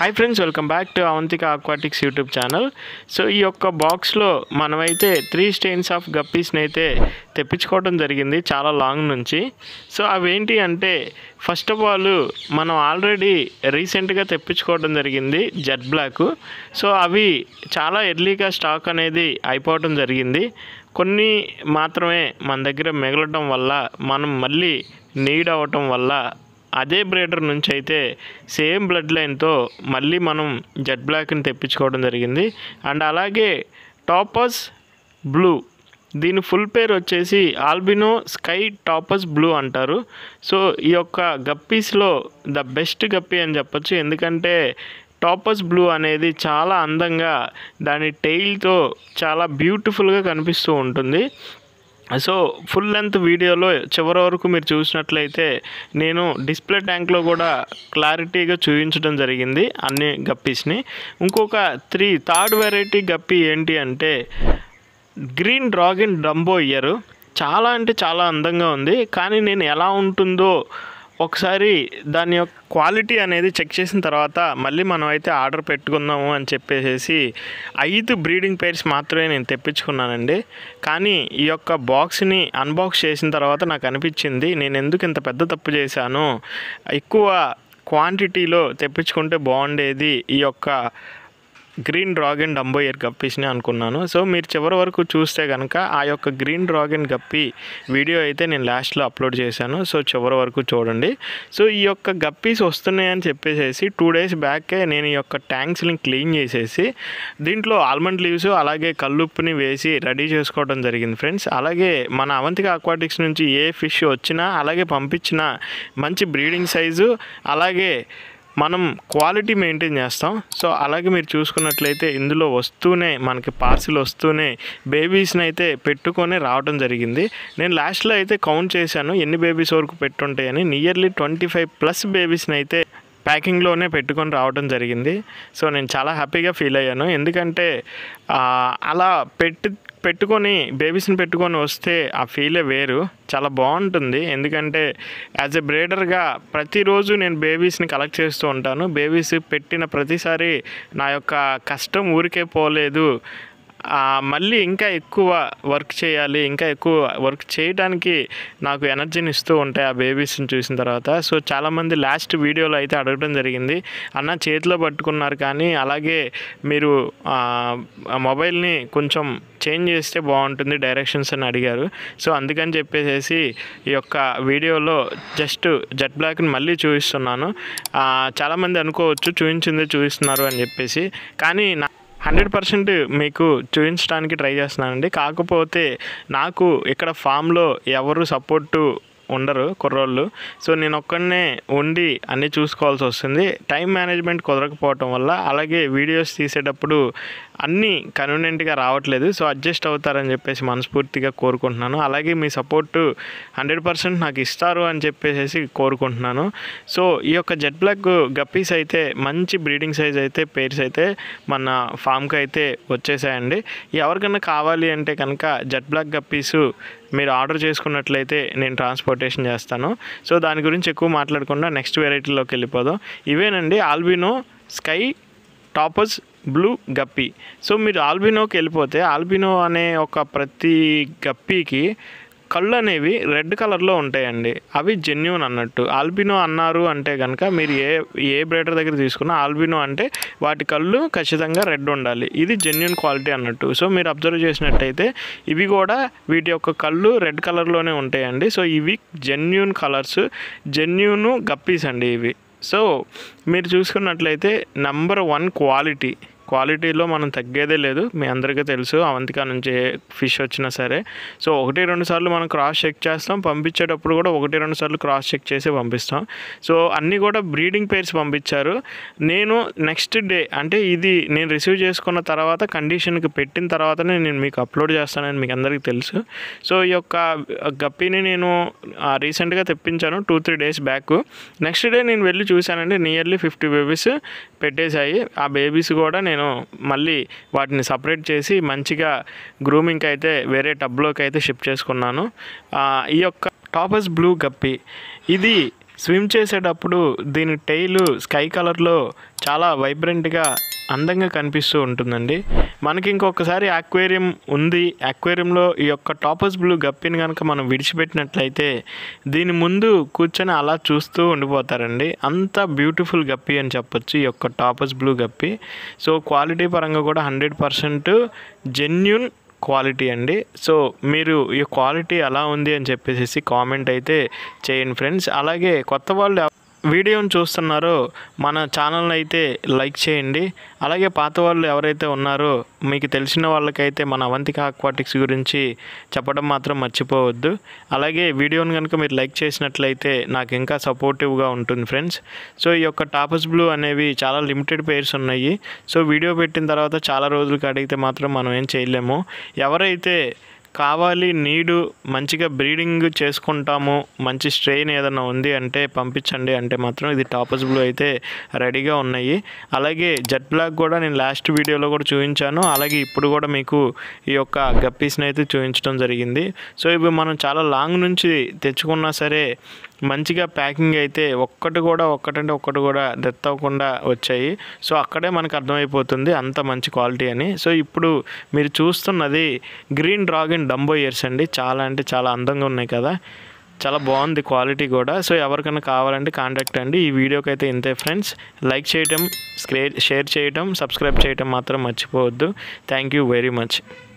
hi friends welcome back to Avantika aquatics YouTube channel so ఈ యొక్క బాక్స్లో మనమైతే త్రీ స్టెయిన్స్ ఆఫ్ గప్పీస్ని అయితే తెప్పించుకోవడం జరిగింది చాలా లాంగ్ నుంచి సో అవేంటి అంటే ఫస్ట్ ఆఫ్ ఆల్ మనం ఆల్రెడీ రీసెంట్గా తెప్పించుకోవడం జరిగింది జెడ్ బ్లాక్ సో అవి చాలా ఎర్లీగా స్టాక్ అనేది అయిపోవడం జరిగింది కొన్ని మాత్రమే మన దగ్గర మిగలటం వల్ల మనం మళ్ళీ నీడ్ అవ్వటం వల్ల అదే బ్రీడర్ నుంచి అయితే సేమ్ బ్లడ్ లైన్తో మళ్ళీ మనం జెడ్ బ్లాక్ని తెప్పించుకోవడం జరిగింది అండ్ అలాగే టాపస్ బ్లూ దీని ఫుల్ పేరు వచ్చేసి ఆల్బినో స్కై టాపస్ బ్లూ అంటారు సో ఈ యొక్క గప్పీస్లో ద బెస్ట్ గప్పీ అని చెప్పొచ్చు ఎందుకంటే టాపస్ బ్లూ అనేది చాలా అందంగా దాని టెయిల్తో చాలా బ్యూటిఫుల్గా కనిపిస్తూ ఉంటుంది సో ఫుల్ లెంత్ వీడియోలో చివరి వరకు మీరు చూసినట్లయితే నేను డిస్ప్లే ట్యాంక్లో కూడా క్లారిటీగా చూపించడం జరిగింది అన్ని గప్పీస్ని ఇంకొక త్రీ థర్డ్ వెరైటీ గప్పీ ఏంటి అంటే గ్రీన్ డ్రాగన్ డంబో ఇయర్ చాలా అంటే చాలా అందంగా ఉంది కానీ నేను ఎలా ఉంటుందో ఒకసారి దాని యొక్క క్వాలిటీ అనేది చెక్ చేసిన తర్వాత మళ్ళీ మనం అయితే ఆర్డర్ పెట్టుకుందాము అని చెప్పేసి ఐదు బ్రీడింగ్ పేర్స్ మాత్రమే నేను తెప్పించుకున్నానండి కానీ ఈ యొక్క బాక్స్ని అన్బాక్స్ చేసిన తర్వాత నాకు అనిపించింది నేను ఎందుకు ఇంత పెద్ద తప్పు చేశాను ఎక్కువ క్వాంటిటీలో తెప్పించుకుంటే బాగుండేది ఈ యొక్క గ్రీన్ డ్రాగన్ డంబోయర్ గప్పీస్ని అనుకున్నాను సో మీరు చివరి వరకు చూస్తే కనుక ఆ యొక్క గ్రీన్ డ్రాగన్ గప్పి వీడియో అయితే నేను లాస్ట్లో అప్లోడ్ చేశాను సో చివరి వరకు చూడండి సో ఈ యొక్క గప్పీస్ వస్తున్నాయని చెప్పేసి టూ డేస్ బ్యాకే నేను ఈ యొక్క ట్యాంక్స్ని క్లీన్ చేసేసి దీంట్లో ఆల్మండ్ లీవ్స్ అలాగే కల్లుప్పుని వేసి రెడీ చేసుకోవడం జరిగింది ఫ్రెండ్స్ అలాగే మన అవంతిక అక్వాటిక్స్ నుంచి ఏ ఫిష్ వచ్చినా అలాగే పంపించినా మంచి బ్రీడింగ్ సైజు అలాగే మనం క్వాలిటీ మెయింటైన్ చేస్తాం సో అలాగే మీరు చూసుకున్నట్లయితే ఇందులో వస్తూనే మనకి పార్సిల్ వస్తూనే బేబీస్ని అయితే పెట్టుకొని రావడం జరిగింది నేను లాస్ట్లో అయితే కౌంట్ చేశాను ఎన్ని బేబీస్ వరకు పెట్టుంటాయని నియర్లీ ట్వంటీ ఫైవ్ ప్లస్ బేబీస్ని అయితే ప్యాకింగ్లోనే పెట్టుకొని రావడం జరిగింది సో నేను చాలా హ్యాపీగా ఫీల్ అయ్యాను ఎందుకంటే అలా పెట్టి పెట్టుకొని బేబీస్ని పెట్టుకొని వస్తే ఆ ఫీలే వేరు చాలా బాగుంటుంది ఎందుకంటే యాజ్ ఎ బ్రీడర్గా ప్రతిరోజు నేను బేబీస్ని కలెక్ట్ చేస్తూ ఉంటాను బేబీస్ పెట్టిన ప్రతిసారి నా యొక్క కష్టం ఊరికే పోలేదు మళ్ళీ ఇంకా ఎక్కువ వర్క్ చేయాలి ఇంకా ఎక్కువ వర్క్ చేయడానికి నాకు ఎనర్జీని ఇస్తూ ఉంటాయి ఆ బేబీస్ని చూసిన తర్వాత సో చాలామంది లాస్ట్ వీడియోలో అయితే అడగడం జరిగింది అన్న చేతిలో పట్టుకున్నారు కానీ అలాగే మీరు మొబైల్ని కొంచెం చేంజ్ చేస్తే బాగుంటుంది డైరెక్షన్స్ అని అడిగారు సో అందుకని చెప్పేసి ఈ యొక్క వీడియోలో జస్ట్ జెట్ బ్లాక్ని మళ్ళీ చూపిస్తున్నాను చాలామంది అనుకోవచ్చు చూపించిందే చూపిస్తున్నారు అని చెప్పేసి కానీ నా హండ్రెడ్ పర్సెంట్ మీకు చూపించడానికి ట్రై చేస్తున్నానండి కాకపోతే నాకు ఇక్కడ ఫామ్లో ఎవరు సపోర్టు ఉండరు కుర్రోళ్ళు సో నేను ఒక్కడనే ఉండి అన్నీ చూసుకోవాల్సి వస్తుంది టైం మేనేజ్మెంట్ కుదరకపోవటం వల్ల అలాగే వీడియోస్ తీసేటప్పుడు అన్నీ కన్వీనియంట్గా రావట్లేదు సో అడ్జస్ట్ అవుతారని చెప్పేసి మనస్ఫూర్తిగా కోరుకుంటున్నాను అలాగే మీ సపోర్టు హండ్రెడ్ పర్సెంట్ నాకు ఇస్తారు అని చెప్పేసి కోరుకుంటున్నాను సో ఈ యొక్క జెట్ బ్లాక్ గప్పీస్ అయితే మంచి బ్రీడింగ్ సైజ్ అయితే పేర్స్ అయితే మన ఫామ్కి అయితే వచ్చేసాయండి ఎవరికైనా కావాలి అంటే కనుక జెట్ బ్లాక్ గప్పీసు మీరు ఆర్డర్ చేసుకున్నట్లయితే నేను ట్రాన్స్పోర్టేషన్ చేస్తాను సో దాని గురించి ఎక్కువ మాట్లాడకుండా నెక్స్ట్ వెరైటీలోకి వెళ్ళిపోదాం ఇవేనండి albino sky topaz blue guppy so మీరు ఆల్బినోకి వెళ్ళిపోతే ఆల్బినో అనే ఒక ప్రతి గప్పీకి కళ్ళు అనేవి రెడ్ కలర్లో ఉంటాయండి అవి జెన్యున్ అన్నట్టు ఆల్బినో అన్నారు అంటే కనుక మీరు ఏ ఏ బ్రేడర్ దగ్గర తీసుకున్నా ఆల్బినో అంటే వాటి కళ్ళు ఖచ్చితంగా రెడ్ ఉండాలి ఇది జెన్యున్ క్వాలిటీ అన్నట్టు సో మీరు అబ్జర్వ్ చేసినట్టయితే ఇవి కూడా వీటి యొక్క కళ్ళు రెడ్ కలర్లోనే ఉంటాయండి సో ఇవి జెన్యున్ కలర్స్ జెన్యున్ గప్పీస్ అండి ఇవి సో మీరు చూసుకున్నట్లయితే నెంబర్ వన్ క్వాలిటీ క్వాలిటీలో మనం తగ్గేదే లేదు మీ అందరికీ తెలుసు అవంతిక నుంచి ఫిష్ వచ్చినా సరే సో ఒకటి రెండు సార్లు మనం క్రాస్ చెక్ చేస్తాం పంపించేటప్పుడు కూడా ఒకటి రెండు సార్లు క్రాస్ చెక్ చేసి పంపిస్తాం సో అన్నీ కూడా బ్రీడింగ్ పేర్స్ పంపించారు నేను నెక్స్ట్ డే అంటే ఇది నేను రిసీవ్ చేసుకున్న తర్వాత కండిషన్కి పెట్టిన తర్వాతనే నేను మీకు అప్లోడ్ చేస్తానని మీకు అందరికీ తెలుసు సో ఈ యొక్క గప్పిని నేను రీసెంట్గా తెప్పించాను two three days back next day నేను వెళ్ళి చూశానండి నియర్లీ ఫిఫ్టీ బేబీస్ పెట్టేశాయి ఆ బేబీస్ కూడా నేను మళ్ళీ వాటిని సపరేట్ చేసి మంచిగా గ్రూమింగ్కి అయితే వేరే టబ్లోకి అయితే షిఫ్ట్ చేసుకున్నాను ఈ యొక్క టాపస్ బ్లూ గప్పి ఇది స్విమ్ చేసేటప్పుడు దీని టైలు స్కై కలర్లో చాలా వైబ్రెంట్గా అందంగా కనిపిస్తూ ఉంటుందండి మనకి ఇంకొకసారి అక్వేరియం ఉంది అక్వేరియంలో ఈ యొక్క టాపస్ బ్లూ గప్పిని కనుక మనం విడిచిపెట్టినట్లయితే దీని ముందు కూర్చొని అలా చూస్తూ ఉండిపోతారండి అంత బ్యూటిఫుల్ గప్పి అని చెప్పొచ్చు ఈ యొక్క topaz blue guppy so quality పరంగా కూడా హండ్రెడ్ పర్సెంట్ జెన్యున్ క్వాలిటీ అండి సో మీరు ఈ క్వాలిటీ ఎలా ఉంది అని చెప్పేసి కామెంట్ అయితే చేయండి ఫ్రెండ్స్ అలాగే కొత్త వాళ్ళు వీడియోని చూస్తున్నారో మన ఛానల్ని అయితే లైక్ చేయండి అలాగే పాత వాళ్ళు ఎవరైతే ఉన్నారో మీకు తెలిసిన వాళ్ళకైతే మన అవంతిక ఆక్వాటిక్స్ గురించి చెప్పడం మాత్రం మర్చిపోవద్దు అలాగే వీడియోని కనుక మీరు లైక్ చేసినట్లయితే నాకు ఇంకా సపోర్టివ్గా ఉంటుంది ఫ్రెండ్స్ సో ఈ యొక్క టాపస్ బ్లూ అనేవి చాలా లిమిటెడ్ పేర్స్ ఉన్నాయి సో వీడియో పెట్టిన తర్వాత చాలా రోజులకి అడిగితే మాత్రం మనం ఏం చేయలేము ఎవరైతే కావాలి నీడు మంచిగా బ్రీడింగ్ చేసుకుంటాము మంచి స్ట్రెయిన్ ఏదైనా ఉంది అంటే పంపించండి అంటే మాత్రం ఇది టాపస్ బ్లూ అయితే రెడీగా ఉన్నాయి అలాగే జెట్ బ్లాక్ కూడా నేను లాస్ట్ వీడియోలో కూడా చూపించాను అలాగే ఇప్పుడు కూడా మీకు ఈ యొక్క గప్పీస్ని అయితే చూపించడం జరిగింది సో ఇవి మనం చాలా లాంగ్ నుంచి తెచ్చుకున్నా సరే మంచిగా ప్యాకింగ్ అయితే ఒక్కటి కూడా ఒక్కటంటే ఒక్కటి కూడా డెత్ అవ్వకుండా వచ్చాయి సో అక్కడే మనకు అర్థమైపోతుంది అంత మంచి క్వాలిటీ అని సో ఇప్పుడు మీరు చూస్తున్నది గ్రీన్ డ్రాగన్ డంబో ఇయర్స్ అండి చాలా అంటే చాలా అందంగా ఉన్నాయి కదా చాలా బాగుంది క్వాలిటీ కూడా సో ఎవరికైనా కావాలంటే కాంటాక్ట్ అండి ఈ వీడియోకి అయితే ఇంతే ఫ్రెండ్స్ లైక్ చేయటం షేర్ చేయటం సబ్స్క్రైబ్ చేయటం మాత్రం మర్చిపోవద్దు థ్యాంక్ యూ వెరీ మచ్